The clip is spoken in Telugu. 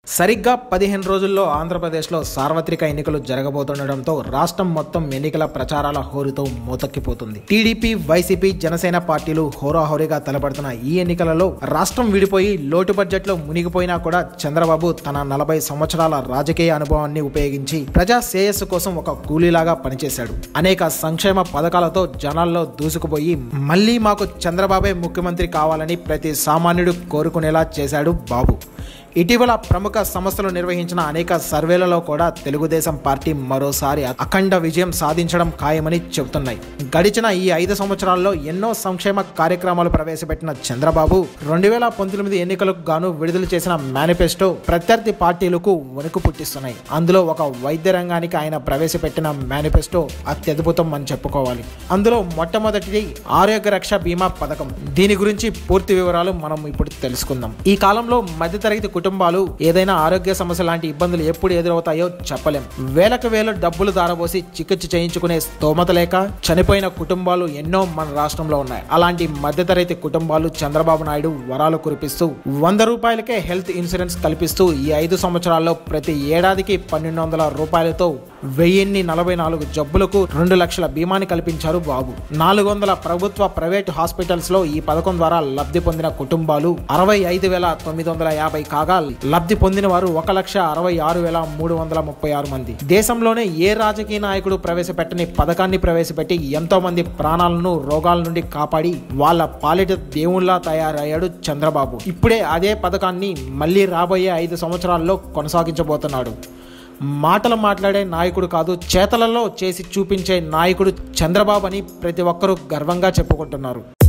సరిగ్గా పదిహేను రోజుల్లో ఆంధ్రప్రదేశ్లో సార్వత్రిక ఎన్నికలు జరగబోతుండటంతో రాష్ట్రం మొత్తం ఎన్నికల ప్రచారాల హోరుతో మూతక్కిపోతుంది టీడీపీ వైసీపీ జనసేన పార్టీలు హోరాహోరీగా తలపడుతున్న ఈ ఎన్నికలలో రాష్ట్రం విడిపోయి లోటు బడ్జెట్లో మునిగిపోయినా కూడా చంద్రబాబు తన నలభై సంవత్సరాల రాజకీయ అనుభవాన్ని ఉపయోగించి ప్రజా శ్రేయస్సు కోసం ఒక కూలీలాగా పనిచేశాడు అనేక సంక్షేమ పథకాలతో జనాల్లో దూసుకుపోయి మళ్ళీ మాకు చంద్రబాబే ముఖ్యమంత్రి కావాలని ప్రతి సామాన్యుడు కోరుకునేలా చేశాడు బాబు ఇటీవల ప్రముఖ సంస్థలు నిర్వహించిన అనేక సర్వేలలో కూడా తెలుగుదేశం పార్టీ మరోసారి అఖండ విజయం సాధించడం ఖాయమని చెబుతున్నాయి గడిచిన ఈ ఐదు సంవత్సరాల్లో ఎన్నో సంక్షేమ కార్యక్రమాలు ప్రవేశపెట్టిన చంద్రబాబు రెండు వేల పంతొమ్మిది ఎన్నికలకు గాను విడుదల చేసిన మేనిఫెస్టో ప్రత్యర్థి పార్టీలకు వణుకు పుట్టిస్తున్నాయి అందులో ఒక వైద్య రంగానికి ఆయన ప్రవేశపెట్టిన మేనిఫెస్టో అత్యద్భుతం అని చెప్పుకోవాలి అందులో మొట్టమొదటిది ఆరోగ్య రక్ష బీమా పథకం దీని గురించి పూర్తి వివరాలు మనం ఇప్పుడు తెలుసుకుందాం ఈ కాలంలో మధ్యతరగతి కుటుంబాలు ఏదైనా ఆరోగ్య సమస్య లాంటి ఇబ్బందులు ఎప్పుడు ఎదురవుతాయో చెప్పలేం వేలకు వేలు డబ్బులు దారబోసి చికిత్స చేయించుకునే స్తోమత లేక చనిపోయిన కుటుంబాలు ఎన్నో మన రాష్ట్రంలో ఉన్నాయి అలాంటి మధ్యతరగతి కుటుంబాలు చంద్రబాబు నాయుడు వరాలు కురిపిస్తూ వంద రూపాయలకే హెల్త్ ఇన్సూరెన్స్ కల్పిస్తూ ఈ ఐదు సంవత్సరాల్లో ప్రతి ఏడాదికి పన్నెండు వందల రూపాయలతో వెయ్యిన్ని నలభై నాలుగు జబ్బులకు రెండు లక్షల బీమాని కల్పించారు బాబు నాలుగు వందల ప్రభుత్వ ప్రైవేట్ హాస్పిటల్స్ లో ఈ పథకం ద్వారా లబ్ధి పొందిన కుటుంబాలు అరవై ఐదు వేల తొమ్మిది వందల యాభై కాగా లబ్ధి పొందిన వారు ఒక లక్ష అరవై ఆరు వేల మూడు వందల ముప్పై ఆరు మంది దేశంలోనే ఏ రాజకీయ నాయకుడు ప్రవేశపెట్టని పథకాన్ని ప్రవేశపెట్టి ఎంతో మంది ప్రాణాలను రోగాల నుండి కాపాడి వాళ్ళ పాలిట దేవుళ్లా తయారయ్యాడు చంద్రబాబు ఇప్పుడే అదే పథకాన్ని మళ్ళీ రాబోయే ఐదు సంవత్సరాల్లో కొనసాగించబోతున్నాడు మాటలు మాట్లాడే నాయకుడు కాదు చేతలలో చేసి చూపించే నాయకుడు చంద్రబాబు అని ప్రతి ఒక్కరూ గర్వంగా చెప్పుకుంటున్నారు